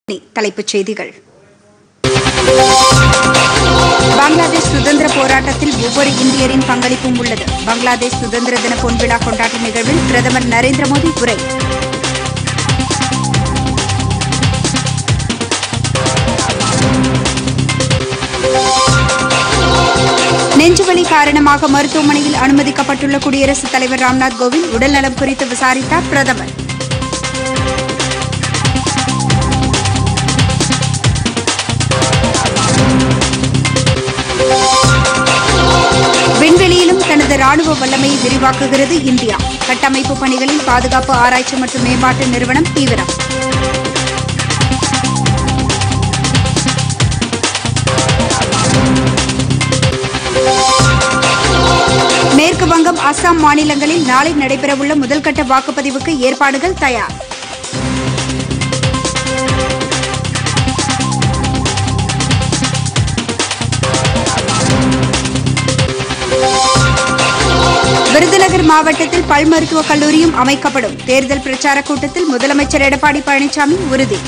இனி தலைப்புச் செய்திகள் பங்களாதேஷ் சுதந்திர போராட்டத்தில் ஒவ்வொரு இந்தியரின் பங்களிப்பும் உள்ளது பங்களாதேஷ் சுதந்திர தின பொன்விழா கொண்டாட்ட நிகழ்வில் பிரதமர் நரேந்திர மோடி உரை நெஞ்சுவலி காரணமாக மருத்துவமனையில் அனுமதிக்கப்பட்டுள்ள குடியரசுத் தலைவர் ராம்நாத் கோவிந்த் உடல்நலம் குறித்து விசாரித்தார் பிரதமர் விண்வெளியிலும் தனது ராணுவ வல்லமையை விரிவாக்குகிறது இந்தியா கட்டமைப்பு பணிகளில் பாதுகாப்பு ஆராய்ச்சி மற்றும் மேம்பாட்டு நிறுவனம் தீவிரம் மேற்கு வங்கம் அஸ்ஸாம் மாநிலங்களில் நாளை நடைபெறவுள்ள முதல்கட்ட வாக்குப்பதிவுக்கு ஏற்பாடுகள் தயார் விருதுநகர் மாவட்டத்தில் பல் மருத்துவக் கல்லூரியும் அமைக்கப்படும் தேர்தல் பிரச்சார கூட்டத்தில் முதலமைச்சர் எடப்பாடி பழனிசாமி உறுதி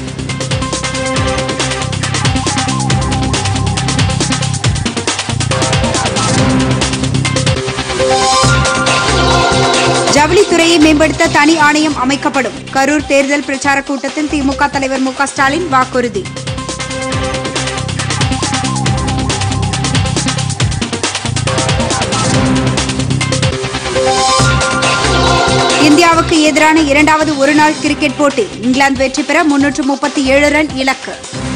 ஜவுளித்துறையை மேம்படுத்த தனி ஆணையம் அமைக்கப்படும் கரூர் தேர்தல் பிரச்சார கூட்டத்தில் திமுக தலைவர் மு க ஸ்டாலின் வாக்குறுதி இந்தியாவுக்கு எதிரான இரண்டாவது ஒருநாள் கிரிக்கெட் போட்டி இங்கிலாந்து வெற்றி பெற முன்னூற்று முப்பத்தி ஏழு ரன் இலக்கு